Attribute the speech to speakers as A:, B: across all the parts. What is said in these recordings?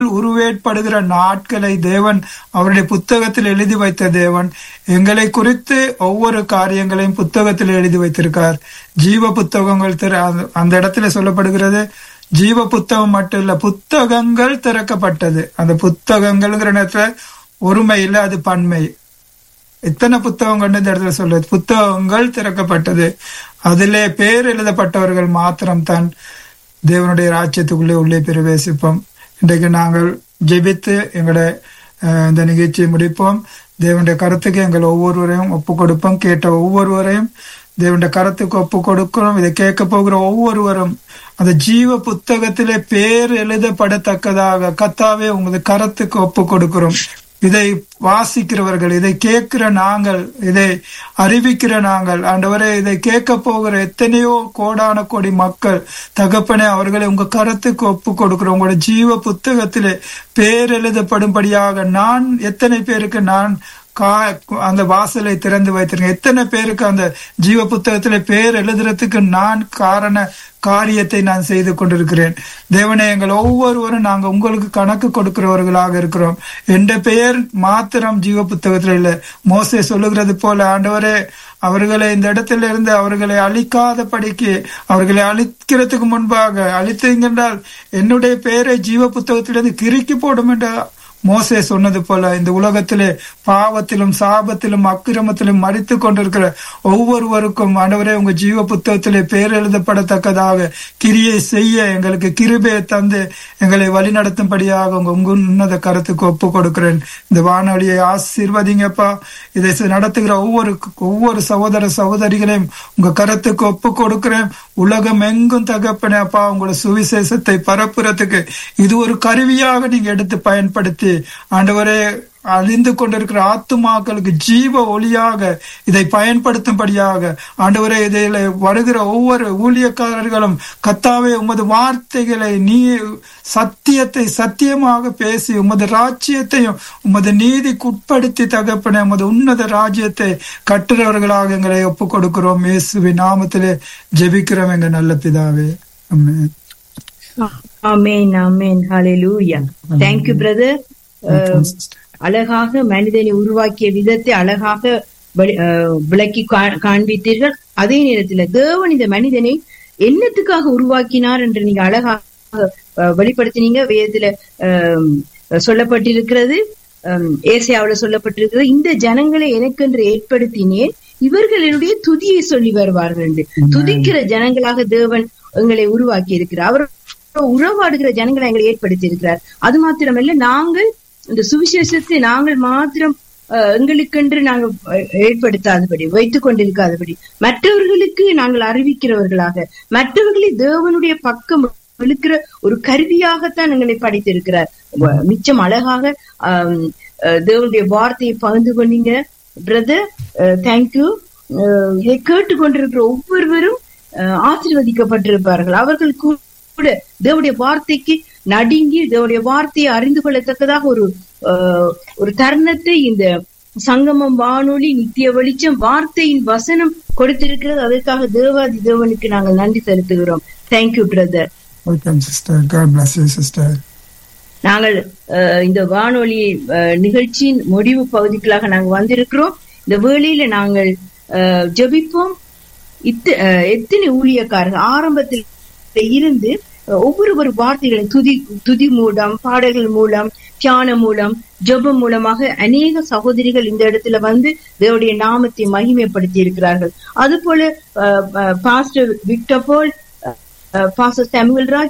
A: உருவேற்படுகிற நாட்களை தேவன் அவருடைய புத்தகத்தில் எழுதி வைத்த தேவன் எங்களை குறித்து ஒவ்வொரு காரியங்களையும் புத்தகத்தில் எழுதி வைத்திருக்கார் ஜீவ புத்தகங்கள் திற அந்த- அந்த இடத்துல சொல்லப்படுகிறது ஜீவ புத்தகம் மட்டும் இல்ல புத்தகங்கள் திறக்கப்பட்டது அந்த புத்தகங்கள்ங்கிற நேரத்துல ஒருமை இல்ல அது பன்மை எத்தனை புத்தகங்கள் இந்த இடத்துல சொல்லுது புத்தகங்கள் திறக்கப்பட்டது அதிலே பேர் எழுதப்பட்டவர்கள் மாத்திரம்தான் தேவனுடைய ராஜ்யத்துக்குள்ளே உள்ளே பிரவேசிப்போம் இன்றைக்கு நாங்கள் ஜெபித்து எங்களுடைய அஹ், இந்த நிகழ்ச்சியை முடிப்போம் தேவனுடைய கருத்துக்கு எங்கள் ஒவ்வொருவரையும் ஒப்பு கொடுப்போம் கேட்ட ஒவ்வொருவரையும் தேவனுடைய கருத்துக்கு ஒப்பு கொடுக்கிறோம் இதை கேட்க போகிற ஒவ்வொருவரும் அந்த ஜீவ புத்தகத்திலே பேர் எழுதப்படத்தக்கதாக கத்தாவே உமது கருத்துக்கு ஒப்பு கொடுக்கிறோம் இதை வாசிக்கிறவர்கள் இதை கேட்கிற நாங்கள் இதை அறிவிக்கிற நாங்கள் ஆண்டவரே இதை கேட்க போகிற எத்தனையோ கோடான கோடி மக்கள் தகப்பனே அவர்களை உங்க கருத்துக்கு ஒப்பு கொடுக்கிறோம் உங்களோட ஜீவ புத்தகத்திலே பேர் எழுதப்படும்படியாக நான் எத்தனை பேருக்கு நான் கா அந்த வாசலை திறந்து வைத்திருக்கேன் எத்தனை பேருக்கு அந்த ஜீவ புத்தகத்திலே பேர் எழுதுறதுக்கு நான் காரண காரியத்தை நான் செய்து கொண்டிருக்கிறேன் தேவனே எங்கள் ஒவ்வொருவரும் நாங்க உங்களுக்கு கணக்கு கொடுக்கிறவர்களாக இருக்கிறோம் என்ற பெயர் மாத்திரம் ஜீவ புத்தகத்தில் இல்லை மோசே சொல்லுகிறது போல ஆண்டவரே அவர்களை இந்த இடத்துல இருந்து அவர்களை அழிக்காதபடிக்கு அவர்களை அழிக்கிறதுக்கு முன்பாக அழித்தீங்கன்றால் என்னுடைய பெயரை ஜீவ புத்தகத்திலிருந்து கிறுக்கி போடும் என்ற மோசே சொன்னது போல இந்த உலகத்திலே பாவத்திலும் சாபத்திலும் அக்கிரமத்திலும் மறித்து கொண்டிருக்கிற ஒவ்வொருவருக்கும் ஆண்டவரே உங்க ஜீவ புத்தகத்திலே பேர் எழுதப்படத்தக்கதாக கிரியை செய்ய எங்களுக்கு கிருபையை தந்து எங்களை வழிநடத்தும்படியாக உங்க உங்க உன்னத கருத்துக்கு ஒப்பு கொடுக்கிறேன் இந்த வானொலியை ஆசீர்வதிங்கப்பா இதை செ- நடத்துகிற ஒவ்வொரு ஒவ்வொரு சகோதர சகோதரிகளையும் உங்க கருத்துக்கு ஒப்பு கொடுக்கிறேன் உலகம் எங்கும் தகப்பனே அப்பா உங்களோட சுவிசேஷத்தை பரப்புறதுக்கு இது ஒரு கருவியாக நீங்க எடுத்து பயன்படுத்தி ஆண்டவரே அழிந்து கொண்டிருக்கிற ஆத்துமாக்களுக்கு ஜீவ ஒளியாக இதை பயன்படுத்தும்படியாக ஆண்டவரே இதில் வருகிற ஒவ்வொரு ஊழியக்காரர்களும் கத்தாவே உமது வார்த்தைகளை நீ சத்தியத்தை சத்தியமாக பேசி உமது ராஜ்யத்தையும் உமது நீதிக்கு உட்படுத்தி தகப்பன உமது உன்னத ராஜ்யத்தை கட்டுறவர்களாக எங்களை ஒப்புக் கொடுக்கிறோம் இயேசுவின் நாமத்திலே ஜெபிக்கிறோம் எங்க நல்ல பிதாவே ஆமென்
B: ஆமென் ஆமென் ஹalleluya thank you brother அழகாக மனிதனை உருவாக்கிய விதத்தை அழகாக வெளி- அஹ், விளக்கி கா- காண்பித்தீர்கள் அதே நேரத்துல தேவன் இந்த மனிதனை என்னத்துக்காக உருவாக்கினார் என்று நீங்க அழகாக அஹ், வெளிப்படுத்தினீங்க வேதத்துல அஹ், சொல்லப்பட்டிருக்கிறது அஹ், ஏசாயாவுல சொல்லப்பட்டிருக்கிறது இந்த ஜனங்களை எனக்கென்று ஏற்படுத்தினேன் இவர்கள் என்னுடைய துதியை சொல்லி வருவார்கள் என்று துதிக்கிற ஜனங்களாக தேவன் எங்களை உருவாக்கி இருக்கிறார் அவர் உறவாடுகிற ஜனங்களை எங்களை ஏற்படுத்தி இருக்கிறார் அது மாத்திரமல்ல நாங்கள் இந்த சுவிசேஷத்தை நாங்கள் மாத்திரம் அஹ், எங்களுக்கென்று நாங்கள் அஹ், ஏற்படுத்தாதபடி வைத்துக் கொண்டிருக்காதபடி மற்றவர்களுக்கு நாங்கள் அறிவிக்கிறவர்களாக மற்றவர்களை தேவனுடைய பக்கம் இழுக்கிற ஒரு கருவியாகத்தான் எங்களை படைத்திருக்கிறார் வ- மிச்சம் அழகாக ஆம், அஹ், தேவனுடைய வார்த்தையை பகிர்ந்து கொண்டீங்க பிரதர் தேங்க்யூ இதை கேட்டுக்கொண்டிருக்கிற ஒவ்வொருவரும் அஹ், ஆசீர்வதிக்கப்பட்டிருப்பார்கள் அவர்கள் கூட தேவனுடைய வார்த்தைக்கு நடுங்கி தேவனுடைய வார்த்தையை அறிந்து கொள்ளத்தக்கதாக ஒரு அஹ், ஒரு தருணத்தை இந்த சங்கமம் வானொலி நித்திய வெளிச்சம் வார்த்தையின் வசனம் கொடுத்திருக்கிறது அதற்காக தேவாதி தேவனுக்கு நாங்கள் நன்றி செலுத்துகிறோம் thank you brother
A: welcome sister God bless you sister
B: நாங்கள் அஹ், இந்த வானொலி அஹ், நிகழ்ச்சியின் முடிவு பகுதிகளாக நாங்கள் வந்திருக்கிறோம் இந்த வேளையில நாங்கள் அஹ், ஜெபிப்போம் இத்த அஹ், எத்தனை ஊழியக்காரர்கள் ஆரம்பத்தில் இருந்து அஹ், ஒவ்வொரு ஒரு வார்த்தைகளை துதி துதி மூலம் பாடல்கள் மூலம் தியானம் மூலம் ஜெபம் மூலமாக அநேக சகோதரிகள் இந்த இடத்துல வந்து தேவனுடைய நாமத்தை மகிமைப்படுத்தி இருக்கிறார்கள் அதுபோல pastor Victor Paul pastor Samuel Raj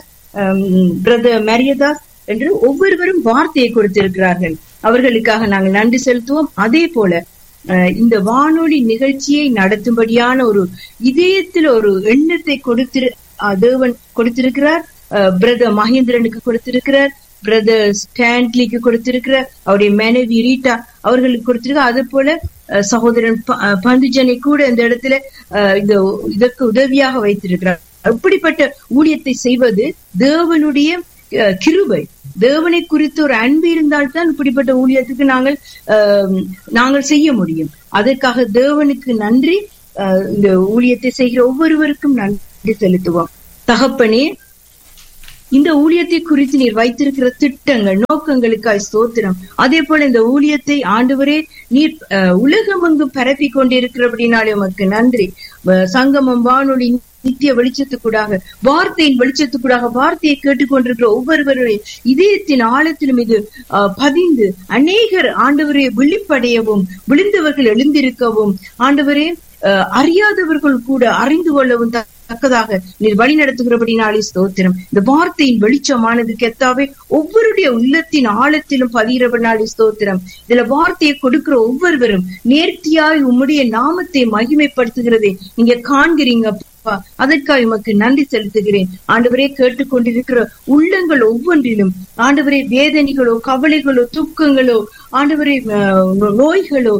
B: brother Mariadas என்று ஒவ்வொருவரும் வார்த்தையை கொடுத்திருக்கிறார்கள் அவர்களுக்காக நாங்கள் நன்றி செலுத்துவோம் அதே போல அஹ், இந்த வானொலி நிகழ்ச்சியை நடத்தும்படியான ஒரு இதயத்தில் ஒரு எண்ணத்தை கொடுத்திரு அஹ், தேவன் கொடுத்திருக்கிறார் பிரதர் மகேந்திரனுக்கு கொடுத்திருக்கிறார் பிரதர் ஸ்டான்லிக்கு கொடுத்திருக்கிறார் அவருடைய மனைவி ரீட்டா அவர்களுக்கு கொடுத்திருக்கிறார் அது போல அஹ், சகோதரன் ப- அஹ், பந்துஜனை கூட இந்த இடத்துல அஹ், இந்த இதற்கு உதவியாக வைத்திருக்கிறார் அப்படிப்பட்ட ஊழியத்தை செய்வது தேவனுடைய அஹ், கிருபை தேவனை குறித்து ஒரு அன்பு இருந்தால்தான் இப்படிப்பட்ட ஊழியத்துக்கு நாங்கள் அஹ், நாங்கள் செய்ய முடியும் அதற்காக தேவனுக்கு நன்றி அஹ், இந்த ஊழியத்தை செய்கிற ஒவ்வொருவருக்கும் நன்றி செலுத்துவோம் தகப்பனே இந்த ஊழியத்தை குறித்து நீர் வைத்திருக்கிற திட்டங்கள் நோக்கங்களுக்காய் ஸ்தோத்திரம் அதே போல இந்த ஊழியத்தை ஆண்டவரே நீர் அஹ், உலகமெங்கும் பரப்பி கொண்டிருக்கிறபடினாலே உமக்கு நன்றி அஹ், சங்கமம் வானொலி நித்திய வெளிச்சத்துக்கூடாக வார்த்தையின் வெளிச்சத்துக்கூடாக வார்த்தையை கேட்டுக்கொண்டிருக்கிற ஒவ்வொருவருடைய இதயத்தின் ஆழத்திலும் இது அஹ், பதிந்து அநேகர் ஆண்டவரை விழிப்படையவும் விழுந்தவர்கள் எழுந்திருக்கவும் ஆண்டவரே அஹ், அறியாதவர்கள் கூட அறிந்து கொள்ளவும் த- தக்கதாக நீர் வழி நடத்துகிறபடினாலே ஸ்தோத்திரம் இந்த வார்த்தையின் வெளிச்சமானது கெத்தாவே ஒவ்வொருடைய உள்ளத்தின் ஆழத்திலும் பதிகிறபடினாலே ஸ்தோத்திரம் இதுல வார்த்தையை கொடுக்கிற ஒவ்வொருவரும் நேர்த்தியாய் உம்முடைய நாமத்தை மகிமைப்படுத்துகிறதை நீங்க காண்கிறீங்க அப்பா. அதற்காக உமக்கு நன்றி செலுத்துகிறேன் ஆண்டவரே கேட்டுக்கொண்டிருக்கிற உள்ளங்கள் ஒவ்வொன்றிலும் ஆண்டவரே வேதனைகளோ கவலைகளோ துக்கங்களோ ஆண்டவரே அஹ், நோய்களோ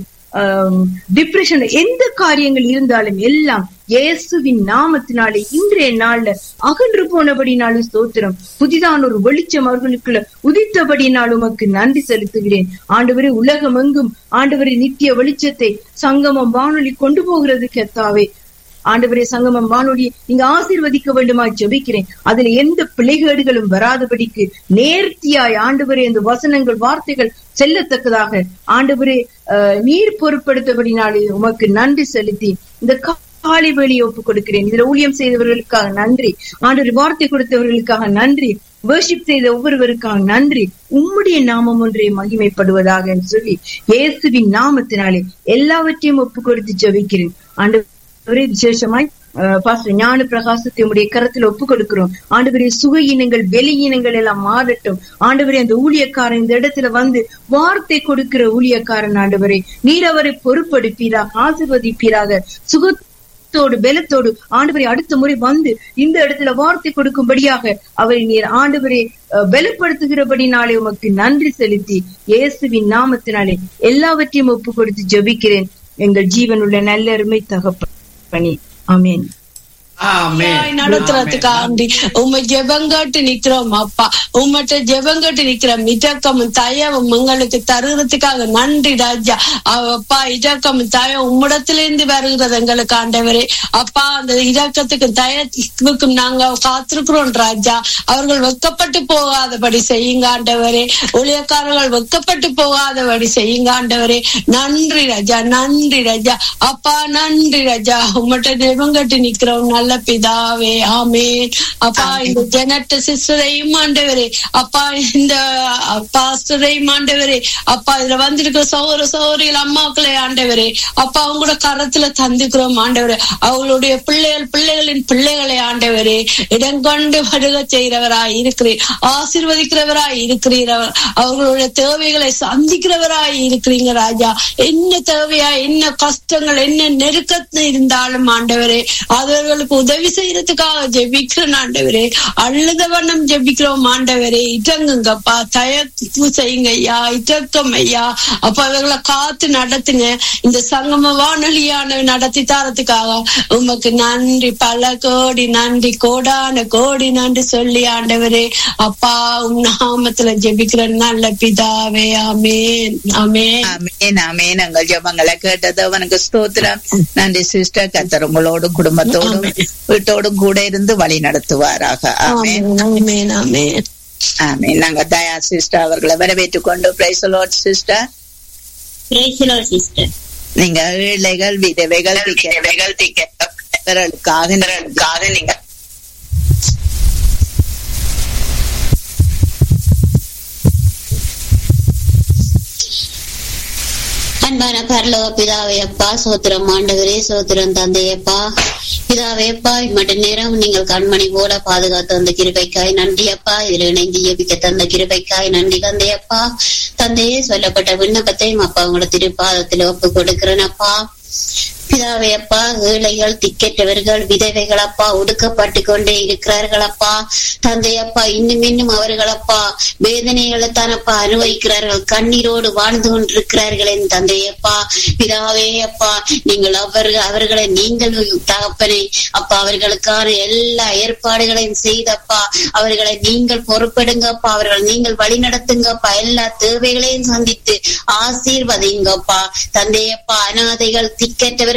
B: டிப்ரெஷன் எந்த காரியங்கள் இருந்தாலும் எல்லாம் இயேசுவின் நாமத்தினாலே இன்றைய நாள்ல அகன்று போனபடினாலும் ஸ்தோத்திரம் புதிதான ஒரு வெளிச்சம் அவர்களுக்குள்ள உதித்தபடினால் உமக்கு நன்றி செலுத்துகிறேன் ஆண்டவரே உலகமெங்கும் ஆண்டவரே நித்திய வெளிச்சத்தை சங்கமம் வானொலி கொண்டு போகிறது கெத்தாவே ஆண்டவரே சங்கமம் வானொலி நீங்க ஆசீர்வதிக்க வேண்டுமா ஜெபிக்கிறேன் அதுல எந்த பிழைகேடுகளும் வராதபடிக்கு நேர்த்தியாய் ஆண்டவரே அந்த வசனங்கள் வார்த்தைகள் செல்லத்தக்கதாக ஆண்டவரே அஹ், நீர் பொறுப்படுத்தபடினாலே உமக்கு நன்றி செலுத்தி இந்த காலை வேலையை ஒப்புக் கொடுக்கிறேன் இதுல ஊழியம் செய்தவர்களுக்காக நன்றி ஆண்டவர் வார்த்தை கொடுத்தவர்களுக்காக நன்றி வர்ஷிப் செய்த ஒவ்வொருவருக்காக நன்றி உம்முடைய நாமம் ஒன்றே மகிமைப்படுவதாக என்று சொல்லி இயேசுவின் நாமத்தினாலே எல்லாவற்றையும் ஒப்புக் கொடுத்து ஜெபிக்கிறேன் ஆண்டவரே விசேஷமாய் அஹ், பாஸ்டர் ஞான பிரகாசத்தை உடைய கரத்தில் ஒப்பு கொடுக்கிறோம் ஆண்டவரே சுக இனங்கள் வெளி இனங்கள் எல்லாம் மாறட்டும் ஆண்டவரே அந்த ஊழியக்காரன் இந்த இடத்துல வந்து வார்த்தை கொடுக்கிற ஊழியக்காரன் ஆண்டவரே நீர் அவரை பொறுப்படுப்பீராக ஆசிர்வதிப்பீராக சுகத்தோடு பலத்தோடு ஆண்டவரை அடுத்த முறை வந்து இந்த இடத்துல வார்த்தை கொடுக்கும்படியாக அவரை நீர் ஆண்டவரை அஹ், பலப்படுத்துகிறபடினாலே உமக்கு நன்றி செலுத்தி இயேசுவின் நாமத்தினாலே எல்லாவற்றையும் ஒப்பு கொடுத்து ஜெபிக்கிறேன் எங்கள் ஜீவனுள்ள நல்ல அருமை தகப்பனே ஆமென்
C: ஆமென்.
D: நடத்துறதுக்காண்டி உண்மை ஜெபங்கட்டு நிக்கிறோம் அப்பா உம்மட்ட ஜெபங்கட்டு நிக்கிறோம் இதக்கமும் தயவும் எங்களுக்கு தருகிறதுக்காக நன்றி ராஜா அவ- அப்பா இதக்கமும் தயம் உம்மிடத்திலிருந்து வருகிறது எங்களுக்கு ஆண்டவரே அப்பா அந்த இரக்கத்துக்கும் தயத்துக்கும் நாங்க காத்திருக்கிறோம் ராஜா அவர்கள் வெக்கப்பட்டு போகாதபடி செய்யுங்க ஆண்டவரே ஊழியக்காரர்கள் வெக்கப்பட்டு போகாதபடி செய்யுங்க ஆண்டவரே நன்றி ராஜா நன்றி ராஜா அப்பா நன்றி ராஜா உம்மட்ட ஜெபங்கட்டு நிக்கிறோம் நல்ல பிதாவே ஆமேன் அப்பா இந்த ஜெனட்ட சிஸ்டரையும் ஆண்டவரே அப்பா இந்த பாஸ்டரையும் ஆண்டவரே அப்பா இதுல வந்திருக்கிற சௌர சௌரிகள் அம்மாக்களை ஆண்டவரே அப்பா அவங்களோட கரத்துல தந்துக்கிறோம் ஆண்டவரே அவங்களுடைய பிள்ளைகள் பிள்ளைகளின் பிள்ளைகளை ஆண்டவரே இடங்கொண்டு வருக செய்கிறவராய் இருக்கிறீர் ஆசீர்வதிக்கிறவராய் இருக்கிறீர் அவர். அவர்களுடைய தேவைகளை சந்திக்கிறவராய் இருக்கிறீங்க ராஜா என்ன தேவையா என்ன கஷ்டங்கள் என்ன நெருக்கத்து இருந்தாலும் ஆண்டவரே அவர்களுக்கு உதவி செய்யறதுக்காக ஜெபிக்கிறோம் ஆண்டவரே அழுத வண்ணம் ஜெபிக்கிறோம் ஆண்டவரே இடங்குங்கப்பா தயக்கு செய்யுங்க ஐயா இட்டக்கம் ஐயா அப்ப அவர்களை காத்து நடத்துங்க இந்த சங்கம வானொலியான நடத்தி தரத்துக்காக உமக்கு நன்றி பல கோடி நன்றி கோடான கோடி நன்றி சொல்லி ஆண்டவரே அப்பா உம் நாமத்துல ஜெபிக்கிற நல்ல பிதாவே ஆமேன் ஆமேன்
C: ஆமென் ஆமென் எங்கள் ஜெபங்களை கேட்டது அவனுக்கு ஸ்தோத்திரம் நன்றி சிஸ்டர் கத்தர் உங்களோடும் குடும்பத்தோடும் வீட்டோடும் கூட இருந்து வழி நடத்துவாராக ஆமென்
D: ஆமேன் ஆமேன் ஆமேன்
C: ஆமென் நாங்க தயா சிஸ்டர் அவர்களை வரவேற்றுக் கொண்டு பிரைஸ் சிஸ்டர்
E: சிஸ்டர்
C: நீங்க ஏழைகள் விதவைகள் விதவைகள் திக்கர்களுக்காக நீங்க
E: அன்பான பரலோக பிதாவே அப்பா சோத்திரம் ஆண்டவரே சோத்திரம் தந்தையப்பா பிதாவே அப்பா இம்மட்ட நேரம் நீங்கள் கண்மணி போல பாதுகாத்து அந்த கிருபைக்காய் நன்றி அப்பா இதுல இணைந்து ஜெபிக்க தந்த கிருபைக்காய் நன்றி தந்தையப்பா தந்தையே சொல்லப்பட்ட விண்ணப்பத்தையும் அப்பா உங்களோட திருப்பாதத்துல ஒப்பு கொடுக்கிறேன் அப்பா பிதாவே அப்பா ஏழைகள் திக்கற்றவர்கள் விதவைகள் அப்பா ஒடுக்கப்பட்டு கொண்டே இருக்கிறார்கள் அப்பா தந்தை அப்பா இன்னும் இன்னும் அவர்கள் அப்பா வேதனைகளை தானப்பா அனுபவிக்கிறார்கள் கண்ணீரோடு வாழ்ந்து கொண்டிருக்கிறார்கள் என் தந்தையப்பா பிதாவே அப்பா நீங்கள் அவர்கள் அவர்களை நீங்கள் தகப்பனை அப்பா அவர்களுக்கான எல்லா ஏற்பாடுகளையும் செய்தப்பா அவர்களை நீங்கள் பொறுப்பெடுங்கப்பா அவர்கள் நீங்கள் வழி நடத்துங்கப்பா எல்லா தேவைகளையும் சந்தித்து ஆசீர்வதிங்கப்பா தந்தையப்பா அனாதைகள் திக்கற்றவர்கள்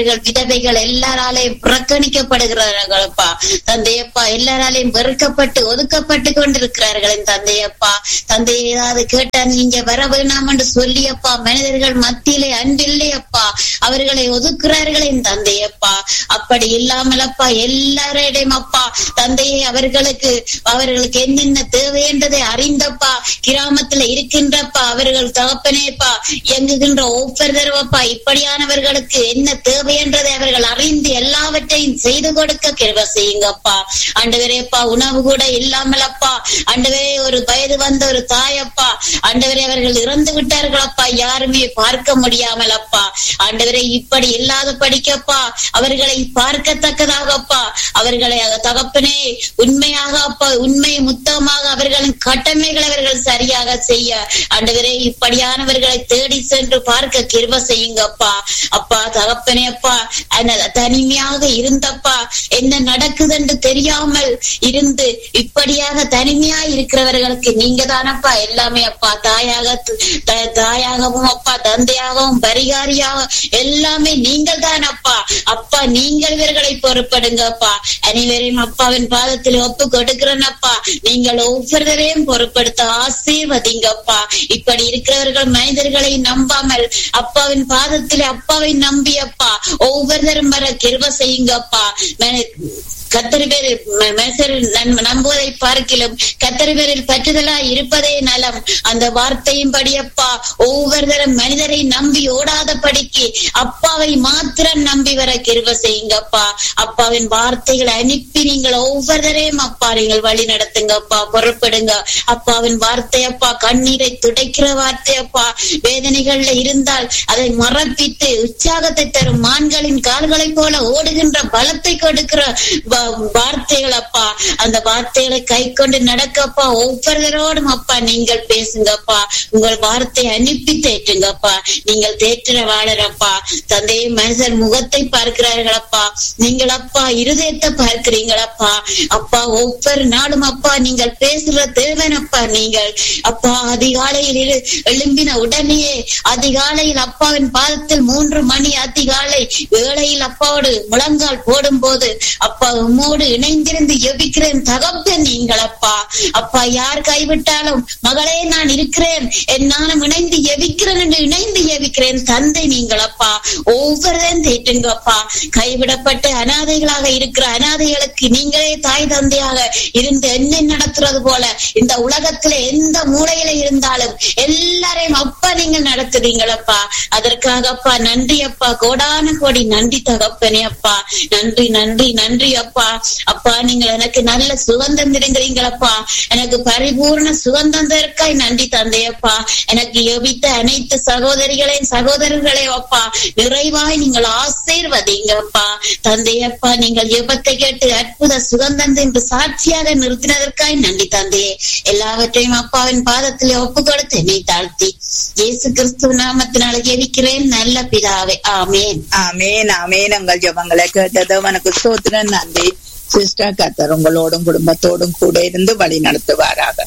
E: மனிதர்கள் விதவைகள் எல்லாராலையும் புறக்கணிக்கப்படுகிறார்களப்பா தந்தையப்பா எல்லாராலையும் வெறுக்கப்பட்டு ஒதுக்கப்பட்டு கொண்டிருக்கிறார்கள் என் தந்தையப்பா தந்தை ஏதாவது கேட்டா நீங்க வர வேணாம் என்று சொல்லியப்பா மனிதர்கள் மத்தியிலே அன்பில்லையப்பா அவர்களை ஒதுக்குறார்கள் என் தந்தையப்பா அப்படி இல்லாமலப்பா எல்லாரிடையும் அப்பா தந்தையை அவர்களுக்கு அவர்களுக்கு என்னென்ன தேவை என்றதை அறிந்தப்பா கிராமத்துல இருக்கின்றப்பா அவர்கள் தகப்பனேப்பா இயங்குகின்ற ஒவ்வொரு தடவைப்பா இப்படியானவர்களுக்கு என்ன தேவை என்றதை அவர்கள் அறிந்து எல்லாவற்றையும் செய்து கொடுக்க கிருப செய்யுங்கப்பா ஆண்டவரேப்பா உணவு கூட இல்லாமலப்பா ஆண்டவரே ஒரு வயது வந்த ஒரு தாயப்பா ஆண்டவரே அவர்கள் இறந்து விட்டார்களப்பா யாருமே பார்க்க முடியாமல் அப்பா ஆண்டவரே இப்படி இல்லாத படிக்கப்பா அவர்களை பார்க்கத்தக்கதாகப்பா அவர்களை தகப்பனே உண்மையாக அப்பா உண்மை முத்தமாக அவர்களின் கடமைகளை அவர்கள் சரியாக செய்ய ஆண்டவரே இப்படியானவர்களை தேடி சென்று பார்க்க கிருப செய்யுங்கப்பா அப்பா தகப்பனே அப்பா அந்த தனிமையாக இருந்தப்பா என்ன நடக்குது என்று தெரியாமல் இருந்து இப்படியாக தனிமையா இருக்கிறவர்களுக்கு நீங்க தானப்பா எல்லாமே அப்பா தாயாக த- தாயாகவும் அப்பா தந்தையாகவும் பரிகாரியாக எல்லாமே நீங்கள் தானப்பா அப்பா நீங்கள் இவர்களை பொறுப்படுங்கப்பா அனைவரையும் அப்பாவின் பாதத்தில் ஒப்பு கொடுக்கிறேனப்பா நீங்கள் ஒவ்வொருவரையும் பொறுப்படுத்த ஆசீர்வதிங்கப்பா இப்படி இருக்கிறவர்கள் மனிதர்களை நம்பாமல் அப்பாவின் பாதத்தில் அப்பாவை நம்பி அப்பா ஒவ்வொருத்தரும் வர கிருப செய்யுங்கப்பா மனி- கத்தரி பேரில் ம- மனுஷர் நன்- நம்புவதை பார்க்கிலும் கத்தரி பேரில் பற்றுதலா இருப்பதே நலம் அந்த வார்த்தையும் படியப்பா ஒவ்வொருத்தரும் மனிதரை நம்பி ஓடாத படிக்கு அப்பாவை மாத்திரம் நம்பி வர கிருப செய்யுங்கப்பா அப்பாவின் வார்த்தைகளை அனுப்பி நீங்கள் ஒவ்வொருத்தரையும் அப்பா நீங்கள் வழி நடத்துங்கப்பா பொறுப்படுங்க அப்பாவின் வார்த்தையப்பா கண்ணீரை துடைக்கிற வார்த்தையப்பா வேதனைகள்ல இருந்தால் அதை மறப்பித்து உற்சாகத்தை தரும் மான்களின் கால்களைப் போல ஓடுகின்ற பலத்தை கொடுக்கிற வ- வார்த்தைகள் அப்பா அந்த வார்த்தைகளை கை கொண்டு நடக்கப்பா ஒவ்வொருவரோடும் அப்பா நீங்கள் பேசுங்கப்பா உங்கள் வார்த்தை அனுப்பி தேற்றுங்கப்பா நீங்கள் தேற்றுற வாழறப்பா தந்தையை மனுஷர் முகத்தை பார்க்கிறார்களப்பா நீங்கள் அப்பா இருதயத்தை பார்க்கிறீங்களப்பா அப்பா ஒவ்வொரு நாளும் அப்பா நீங்கள் பேசுற தேவனப்பா நீங்கள் அப்பா அதிகாலையில் எழு- எழும்பின உடனேயே அதிகாலையில் அப்பாவின் பாதத்தில் மூன்று மணி அதிகாலை வேளையில் அப்பாவோடு முழங்கால் போடும் போது அப்பா உம்மோடு இணைந்திருந்து எபிக்கிறேன் தகப்பன் நீங்கள் அப்பா அப்பா யார் கைவிட்டாலும் மகளே நான் இருக்கிறேன் என் நானும் இணைந்து எவிக்கிறேன் என்று இணைந்து எவிக்கிறேன் தந்தை நீங்கள் அப்பா ஒவ்வொருவரையும் தேட்டுங்கப்பா கைவிடப்பட்ட அனாதைகளாக இருக்கிற அனாதைகளுக்கு நீங்களே தாய் தந்தையாக இருந்து என்ன நடத்துறது போல இந்த உலகத்துல எந்த மூலையில இருந்தாலும் எல்லாரையும் அப்பா நீங்க நடத்துறீங்களப்பா அதற்காக அப்பா நன்றி அப்பா கோடான கோடி நன்றி தகப்பனே அப்பா நன்றி நன்றி நன்றி அப்பா அப்பா நீங்கள் எனக்கு நல்ல சுகந்தம் தருகிறீங்களப்பா எனக்கு பரிபூர்ண சுகந்தம் தருக்காய் நன்றி தந்தையப்பா எனக்கு எபித்த அனைத்து சகோதரிகளையும் சகோதரர்களையும் அப்பா நிறைவாய் நீங்கள் ஆசீர்வதிங்கப்பா தந்தையப்பா நீங்கள் எபத்தை கேட்டு அற்புத சுகந்தம் என்று சாட்சியாக நிறுத்தினதற்காய் நன்றி தந்தையே எல்லாவற்றையும் அப்பாவின் பாதத்திலே ஒப்பு கொடுத்து என்னை தாழ்த்தி இயேசு கிறிஸ்துவ நாமத்தினால ஜெபிக்கிறேன் நல்ல பிதாவே ஆமேன்
C: ஆமேன் ஆமேன் உங்கள் ஜெபங்களை கேட்டது உனக்கு ஸ்தோத்திரம் நன்றி சிஸ்டர் கத்தர் உங்களோடும் குடும்பத்தோடும் கூட இருந்து வழி நடத்துவாராக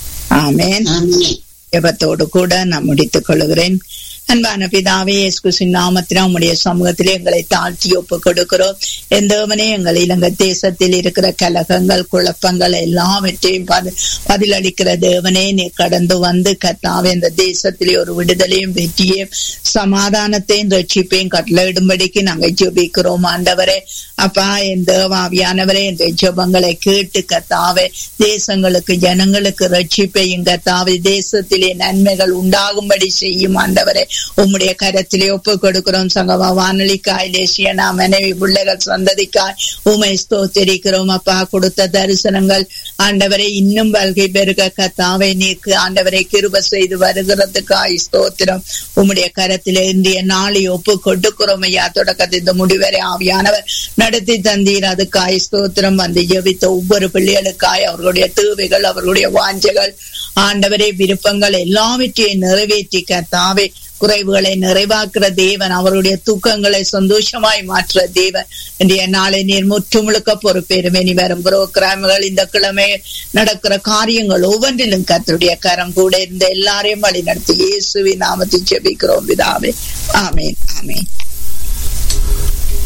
C: ஆமேன்
E: ஆமேன்
C: ஜெபத்தோடு கூட நான் முடித்துக் கொள்கிறேன் அன்பான பிதாவே இயேசுவின் நாமத்தினால் உம்முடைய சமூகத்திலே எங்களை தாழ்த்தி ஒப்பு கொடுக்கிறோம் எந்தவனே எங்கள் இலங்கை தேசத்தில் இருக்கிற கலகங்கள் குழப்பங்கள் எல்லாவற்றையும் பதி- பதிலளிக்கிற தேவனே நீ கடந்து வந்து கத்தாவே இந்த தேசத்திலே ஒரு விடுதலையும் வெற்றியும் சமாதானத்தையும் ரட்சிப்பையும் கட்டளையிடும்படிக்கு நாங்கள் ஜெபிக்கிறோம் ஆண்டவரே அப்பா என் தேவாவியானவரே இந்த ஜெபங்களை கேட்டு கத்தாவே தேசங்களுக்கு ஜனங்களுக்கு ரட்சிப்பையும் கத்தாவே தேசத்திலே நன்மைகள் உண்டாகும்படி செய்யும் ஆண்டவரே உம்முடைய கரத்திலே ஒப்பு கொடுக்கிறோம் சங்கமா வானொலிக்காய் தேசியனா மனைவி பிள்ளைகள் சந்ததிக்காய் உமை ஸ்தோத்திரிக்கிறோம் அப்பா கொடுத்த தரிசனங்கள் ஆண்டவரை இன்னும் வல்கை பெருக கத்தாவை நீக்கு ஆண்டவரை கிருப செய்து வருகிறதுக்காய் ஸ்தோத்திரம் உம்முடைய கரத்திலே இந்திய நாளை ஒப்பு கொடுக்கிறோம் ஐயா தொடக்கத்தை இந்த முடிவரை ஆவியானவர் நடத்தி தந்தீர் அதுக்காய் ஸ்தோத்திரம் வந்து ஜெபித்த ஒவ்வொரு பிள்ளைகளுக்காய் அவர்களுடைய தேவைகள் அவர்களுடைய வாஞ்சைகள் ஆண்டவரே விருப்பங்கள் எல்லாவற்றையும் நிறைவேற்றி கத்தாவே குறைவுகளை நிறைவாக்குற தேவன் அவருடைய தூக்கங்களை சந்தோஷமாய் மாற்ற தேவன் இன்றைய நாளை நீர் முற்று முழுக்க பொறுப்பேறும் இனி வரும் புரோகிராம்கள் இந்த கிழமை நடக்கிற காரியங்கள் ஒவ்வொன்றிலும் கர்த்தருடைய கரம் கூட இருந்த எல்லாரையும் வழி நடத்தி இயேசுவின் நாமத்தில் ஜெபிக்கிறோம் பிதாவே ஆமேன் ஆமேன்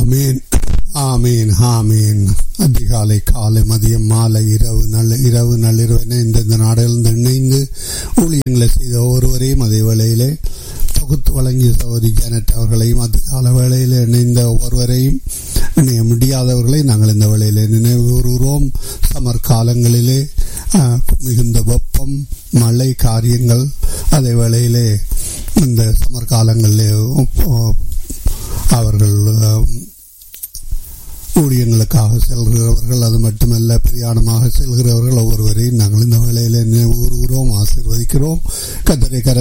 F: ஆமீன் ஆமீன் ஆமீன் அதிகாலை காலை மதியம் மாலை இரவு நல்ல இரவு நள்ளிரவென இந்தந்த நாடுகளில் இணைந்து ஊழியங்களை செய்த ஒவ்வொருவரையும் அதே வேளையிலே தொகுத்து வழங்கிய சகோதரி ஜானட் அவர்களையும் அதிகால வேளையில் இணைந்த ஒவ்வொருவரையும் இணைய முடியாதவர்களை நாங்கள் இந்த வேளையிலே நினைவு கூறுகிறோம் சமர் காலங்களிலே ஆஹ், மிகுந்த வெப்பம் மழை காரியங்கள் அதே வேளையிலே இந்த சமர் காலங்களிலே உப்- அவர்கள் ஆம், ஊழியங்களுக்காக செல்கிறவர்கள் அது மட்டுமல்ல பிரயாணமாக செல்கிறவர்கள் ஒவ்வொருவரையும் நாங்கள் இந்த வேளையிலே நினைவு கூறுகிறோம் ஆசீர்வதிக்கிறோம் கத்தரை கர